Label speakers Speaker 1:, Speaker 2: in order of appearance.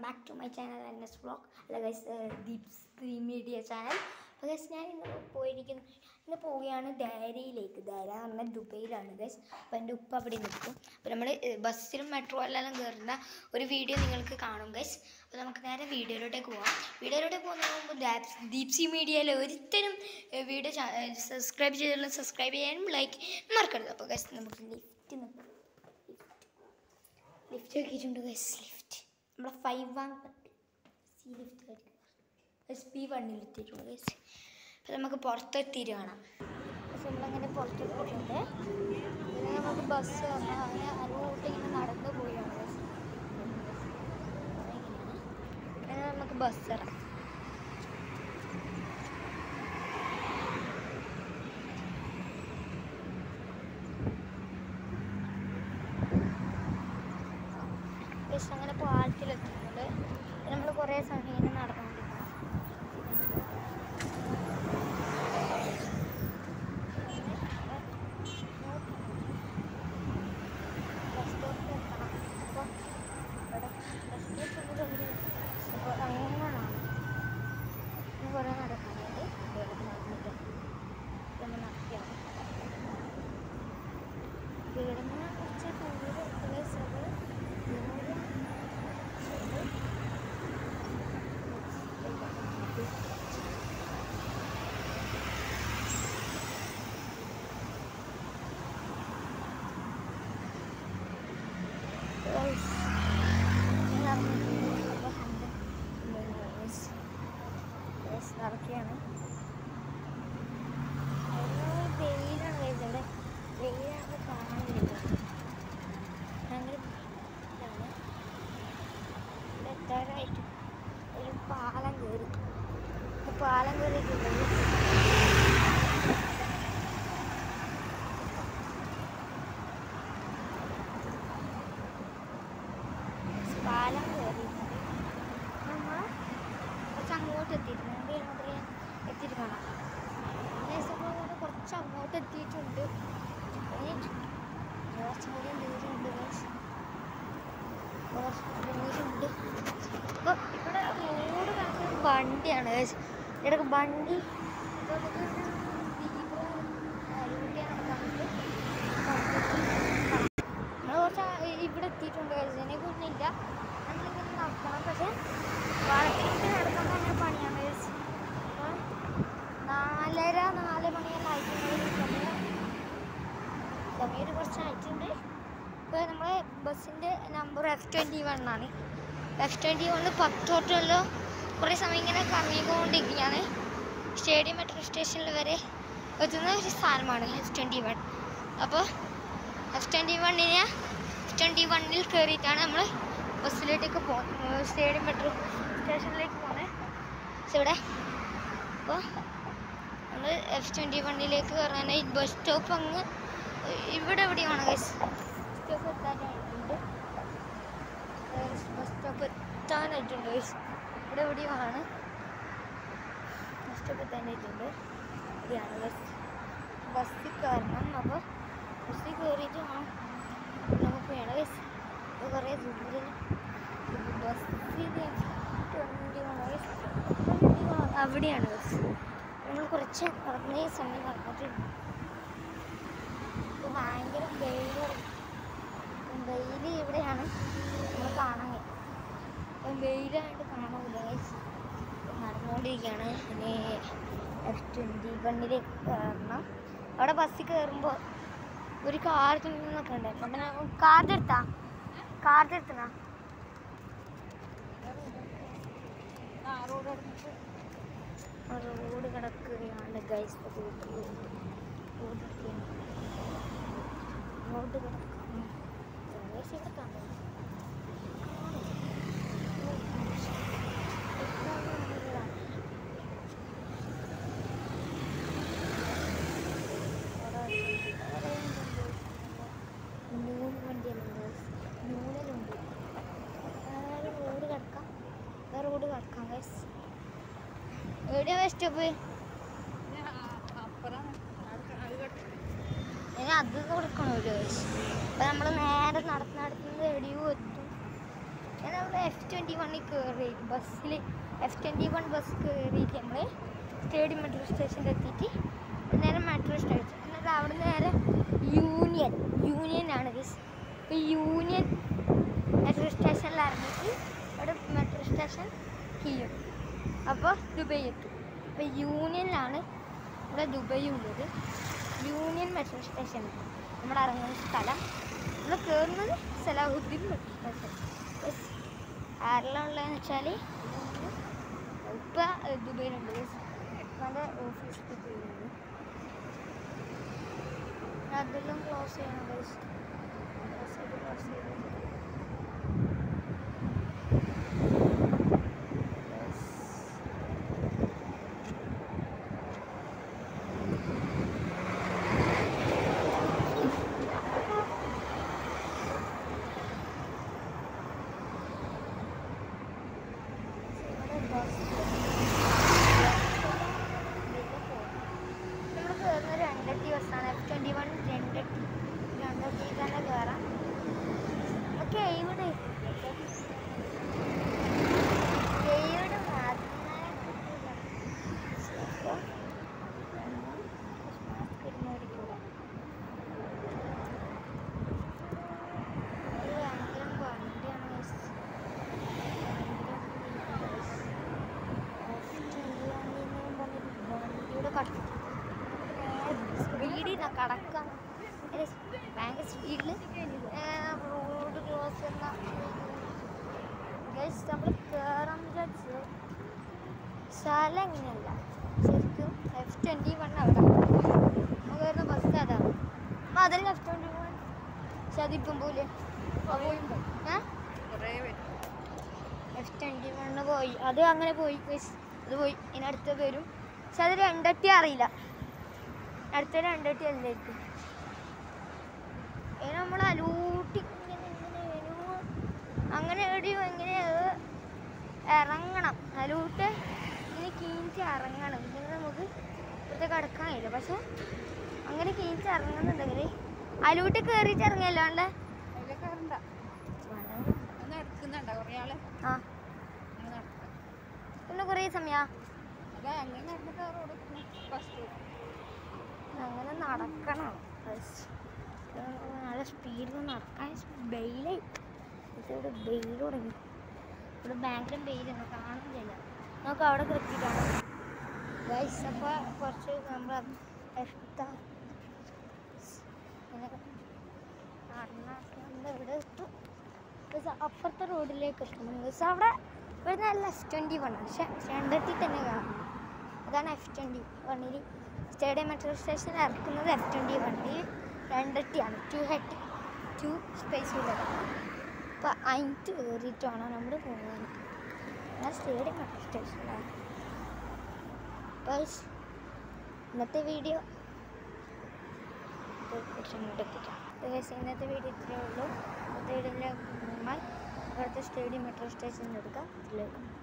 Speaker 1: Back to my channel N S blog അല്ല guys Deeps three media channel അപ്പോൾ guys ഞാൻ ഇന്ന് പോയിരിക്കുന്നു ഇന്ന് പോവുകയാണ് ഡയറിയിലേക്ക് ഡയറ എന്ന് പറഞ്ഞാൽ ദുബൈയിലാണ് ഗൈസ് അപ്പോൾ എൻ്റെ ഉപ്പ അവിടെ നിൽക്കും അപ്പോൾ നമ്മൾ ബസ്സിലും മെട്രോ എല്ലാം കയറുന്ന ഒരു വീഡിയോ നിങ്ങൾക്ക് കാണും ഗൈസ് അപ്പോൾ നമുക്ക് നേരെ വീഡിയോയിലോട്ടേക്ക് പോകാം വീഡിയോയിലോട്ടേക്ക് പോകുന്നതിന് മുമ്പ് ദാപ്സ് ദീപ്സി മീഡിയയിൽ ഒരുത്തരും വീഡിയോ സബ്സ്ക്രൈബ് ചെയ്തിട്ടുള്ള സബ്സ്ക്രൈബ് ചെയ്യാനും ലൈക്ക് മറക്കരുത് അപ്പോൾ ഗൈസ് നമുക്ക് ലിഫ്റ്റ് നോക്കാം ലിഫ്റ്റ് ആക്കിയിട്ടുണ്ട് ഗൈസ് ലിഫ്റ്റ് നമ്മളെ ഫൈവ് വൺ സി ലിഫ്റ്റ് ആയിരിക്കും എസ് പി വണ്ണിൽ എത്തിയിട്ടുണ്ട് ഗൈസ് അപ്പോൾ നമുക്ക് പുറത്തെത്തിയിട്ട് കാണാം പക്ഷെ നമ്മളങ്ങനെ പുറത്തെത്തിയിട്ടുണ്ട് പിന്നെ നമുക്ക് ബസ് വന്നാൽ അങ്ങനെ അങ്ങോട്ട് ഇങ്ങനെ നടന്നു പോയാണ് ഗൈസ് അങ്ങനെ നമുക്ക് ബസ് ഇറങ്ങാം ബസ് അങ്ങനെ പാലത്തിലെത്തുന്നുണ്ട് നമ്മൾ കുറേ സമയം ഇങ്ങനെ നടന്നുകൊണ്ടിരിക്കണം ബസ് സ്റ്റോപ്പിൽ എത്തണം അപ്പോൾ ഇവിടെ ബസ് സ്റ്റോപ്പിൽ അപ്പോൾ അങ്ങനെയാണ് ഇനി കുറേ നടക്കാനുണ്ട് ഇവിടെ നടന്നിട്ട് നമ്മൾ നടത്തിയാണ് ഇവിടുന്ന് കുറച്ച് ദൂരം പ്ലേസുകൾ ദൂരം നടക്കുകയാണ് വെയിലാണ് ഇവിടെ വെയിലാണ് കാണാനില്ല ഭയങ്കര ഇതാണ് ഇവിടെ എത്താനായിട്ട് ഒരു പാലം കയറി ഇപ്പൊ പാലം കയറിയിട്ടുള്ളത് പാലം കയറിയിട്ടുണ്ട് നമ്മൾ കുറച്ച് അങ്ങോട്ട് എത്തിയിട്ടുണ്ട് നമുക്ക് മാത്രമേ എത്തിയിട്ട് കാണാം ദേശത്തോടെ കുറച്ച് അങ്ങോട്ട് എത്തിയിട്ടുണ്ട് ഇനി കുറച്ചും കൂടി ദൂരമുണ്ട് guys. കുറച്ച് ദൂരമുണ്ട് അപ്പോൾ ഇവിടെ റോഡ് കിടക്കുന്ന വണ്ടിയാണ് guys. ഇവിടെ വണ്ടി ഇപ്പോൾ നമുക്ക് ദീപം അരുവിയാണ് കണ്ടിട്ട് നമ്മൾ കുറച്ച് ആ- ഇവിടെ എത്തിയിട്ടുണ്ട് guys. ഇതിനെക്കുറിച്ചൊന്നുമില്ല നമ്മളിങ്ങനെ നടക്കണം പക്ഷേ വളർത്തിട്ട് നടക്കുമ്പോൾ അങ്ങനെ പണിയാണ് guys. അപ്പോൾ നാലര നാല് മണിയെല്ലാം ആയിട്ടുണ്ട് സമയം സമയം ഒരു കുറച്ച് ആയിട്ടുണ്ട് ഇപ്പോൾ നമ്മളെ ബസ്സിൻ്റെ നമ്പർ എഫ് ട്വൻറ്റി വൺ ആണ് എഫ് ട്വൻറ്റി വണ്ണ് പത്തോട്ടുള്ള കുറേ സമയം ഇങ്ങനെ കറങ്ങിക്കൊണ്ടിരിക്കുകയാണ് സ്റ്റേഡിയം മെട്രോ സ്റ്റേഷനിൽ വരെ എത്തുന്ന ഒരു സ്ഥാനമാണ് എഫ് ട്വൻറ്റി വൺ അപ്പോൾ എഫ് ട്വൻറ്റി വണ്ണിനെ എഫ് ട്വൻറ്റി വണ്ണിൽ കയറിയിട്ടാണ് നമ്മൾ ബസ്സിലേക്ക് പോകുന്നത് സ്റ്റേഡിയം മെട്രോ സ്റ്റേഷനിലേക്ക് പോകുന്നത് പക്ഷെ ഇവിടെ അപ്പോൾ നമ്മൾ എഫ് ട്വൻറ്റി വണ്ണിലേക്ക് കയറാനായി ബസ് സ്റ്റോപ്പ് അങ്ങ് ഇവിടെ എവിടെയാണ് ഗൈസ് സ്റ്റോപ്പ് എത്താനായിട്ടുണ്ട് ബസ് സ്റ്റോപ്പ് എത്താനായിട്ടുണ്ട് ഗൈസ് ഇവിടെ എവിടെയാണ് ബസ് സ്റ്റോപ്പ് എത്താനായിട്ടുണ്ട് ഇവിടെയാണ് ബസ് ബസ്സിൽ കയറണം അപ്പോൾ ബസ്സിൽ കയറിയിട്ട് വേണം നമുക്ക് വേണം ഗൈസ് ഇത് കുറേ ദൂരം ബസ്സിൽ ട്വൻറ്റി വൺ ഗൈസ് അവിടെയാണ് ബസ് നമ്മൾ കുറച്ച് നടന്നേ സമയം നടന്നിട്ടുണ്ട് ഇപ്പൊ ഭയങ്കര വെയിൽ വെയിൽ ഇവിടെയാണ് നമ്മൾ കാണാൻ അപ്പം വെയിലായിട്ട് കാണാനില്ല ഗൈസ് നടന്നുകൊണ്ടിരിക്കുകയാണ് ഇനി എഫ് ട്വൻറ്റി വണ്ണിലേക്ക് കയറണം അവിടെ ബസ്സിൽ കയറുമ്പോൾ ഒരു കാർ നിന്നൊക്കെ ഉണ്ട് അപ്പം പിന്നെ കാർഡ് എടുത്താ കാർഡ് എടുത്തണ റോഡ് കിടക്കുകയാണ് ഗൈസ് റോഡ് റോഡ് കിടക്കുന്നു ഗൈസ് ഇവിടെ കാണും നൂല് വണ്ടിയല്ല നൂലിലുണ്ട് റോഡ് കിടക്കാം റോഡ് കിടക്കാം ഗൈസ് എവിടെയാ ബസ് സ്റ്റോപ്പ് ഇനി അത് കൊടുക്കണമല്ലോ അപ്പം നമ്മൾ നേരെ നടന്ന് നടന്നത് എവിടെയോ എത്തും അങ്ങനെ നമ്മൾ എഫ് ട്വൻറ്റി വണ്ണിൽ കയറി ബസ്സിൽ എഫ് ട്വൻറ്റി വൺ ബസ് കയറിയിട്ട് നമ്മൾ സ്റ്റേഡിയം മെട്രോ സ്റ്റേഷനിൽ എത്തിയിട്ട് നേരെ മെട്രോ സ്റ്റേഷൻ എന്നിട്ട് അവിടെ നേരെ യൂണിയൻ യൂണിയനാണ് ഗസ് ഇപ്പോൾ യൂണിയൻ മെട്രോ സ്റ്റേഷനിൽ ഇറങ്ങിയിട്ട് അവിടെ മെട്രോ സ്റ്റേഷൻ കീഴും അപ്പോൾ ദുബൈ എത്തും അപ്പോൾ യൂണിയനിലാണ് ഇവിടെ ദുബൈ ഉള്ളത് യൂണിയൻ മെട്രോ സ്റ്റേഷൻ നമ്മൾ ഇറങ്ങുന്ന സ്ഥലം നമ്മൾ കയറുന്നത് സലാഹുദ്ദീൻ മെട്രോ സ്റ്റേഷൻ യെസ് ആരെല്ലാം ഉള്ളതെന്ന് വെച്ചാൽ ഇപ്പം ദുബൈയിലുണ്ട് ഉപ്പാൻ്റെ ഓഫീസിൽ പോയിരുന്നത് അതെല്ലാം ക്ലോസ് ചെയ്യണം ഗൈസ് ക്ലോസ് ചെയ്ത് ക്ലോസ് ചെയ്ത് നമ്മൾ കയറുന്ന രണ്ടട്ടി ബസ്സാണ് എഫ് ട്വൻറ്റി വൺ രണ്ടട്ടി രണ്ടട്ടി തന്നെ കയറാം ഓക്കെ ഇവിടെ ഇവിടെ സ്പീഡിൽ കടക്കാം ഭയങ്കര സ്പീഡിൽ റോഡ് ക്രോസ് ചെയ്യുന്ന ഗൈസ് നമ്മൾ കയറാൻ വിചാരിച്ചത് സ്ഥലം എങ്ങനെയല്ല ശരിക്കും എഫ് ട്വൻറ്റി വൺ അവിടെ നമ്മൾ കയറുന്ന ബസ് അതാണ് അപ്പം അതിൽ എഫ് ട്വൻറ്റി വൺ പക്ഷെ അതിപ്പം പോലെ എഫ് ട്വൻറ്റി വണ്ണ് പോയി അത് അങ്ങനെ പോയി guys. അത് പോയി ഇനി അടുത്ത് വരും പക്ഷെ അത് രണ്ടട്ടി അറിയില്ല അടുത്ത രണ്ടട്ടി അല്ലായിരിക്കും ഇനി നമ്മൾ അലൂട്ടി ഇങ്ങനെ ഇങ്ങനെ വരുമോ അങ്ങനെ എവിടെയോ എങ്ങനെ അത് ഇറങ്ങണം അലൂട്ട് ഇങ്ങനെ കീഞ്ച് ഇറങ്ങണം ഇങ്ങനെ നമുക്ക് ഇവിടുത്തെ കിടക്കാൻ കഴിയില്ല പക്ഷെ അങ്ങനെ കീഞ്ച് ഇറങ്ങുന്നുണ്ടെങ്കിൽ അലൂട്ട് കയറിയിട്ട് ഇറങ്ങിയല്ലാണ്ട്
Speaker 2: അതിലൊക്കെ കയറണ്ട ഒന്ന് എടുക്കുന്നുണ്ട കുറേ ആള്
Speaker 1: ആ
Speaker 2: അങ്ങനെ നടക്കാം
Speaker 1: പിന്നെ കുറേ സമയ
Speaker 2: അതാ അങ്ങനെ നടന്നിട്ട് റോഡ് ബസ്
Speaker 1: അങ്ങനെ നടക്കണം ബസ് നല്ല സ്പീഡിൽ നടക്കാൻ ബെയിലായി ഇവിടെ ബെയിൽ തുടങ്ങി ഇവിടെ ബാങ്കിലും ബെയിലൊന്നും കാണുന്നില്ല നമുക്ക് അവിടെ കിടത്തിയിട്ടാണ് ഗൈസ് അപ്പോൾ കുറച്ച് നമ്മൾ എത്താം ഇങ്ങനെ നടന്നാക്കി നമ്മൾ ഇവിടെ എത്തും ബസ് അപ്പുറത്തെ റോഡിലേക്ക് എത്തണം ബസ് അവിടെ ഇവിടുന്ന് നല്ല എഫ് ട്വൻറ്റി വൺ പക്ഷെ രണ്ടെത്തി തന്നെ കാണും അതാണ് എഫ് ട്വൻറ്റി വണ്ണിൽ സ്റ്റേഡിയം മെട്രോ സ്റ്റേഷനിൽ ഇറക്കുന്നത് എഫ് ട്വൻറ്റി വണ്ണിൽ രണ്ടെട്ടിയാണ് ടു ഹെഡ് ടു സ്പേസ് ഉള്ളത് അപ്പോൾ അതിൻ്റെ കയറിയിട്ട് വേണം നമ്മൾ പോകാൻ ഞാൻ സ്റ്റേഡിയം മെട്രോ സ്റ്റേഷനിലാണ് അപ്പോൾ ഇന്നത്തെ വീഡിയോ കുറച്ച് അങ്ങോട്ട് എത്തിക്കാം അപ്പോൾ ഇന്നത്തെ വീഡിയോ ഇത്രയേ ഉള്ളൂ ഇന്നത്തെ വീഡിയോയിൽ നമ്മൾ ഇവിടുത്തെ സ്റ്റേഡിയം മെട്രോ സ്റ്റേഷനിൽ എടുക്കാം ഇതിലേക്ക്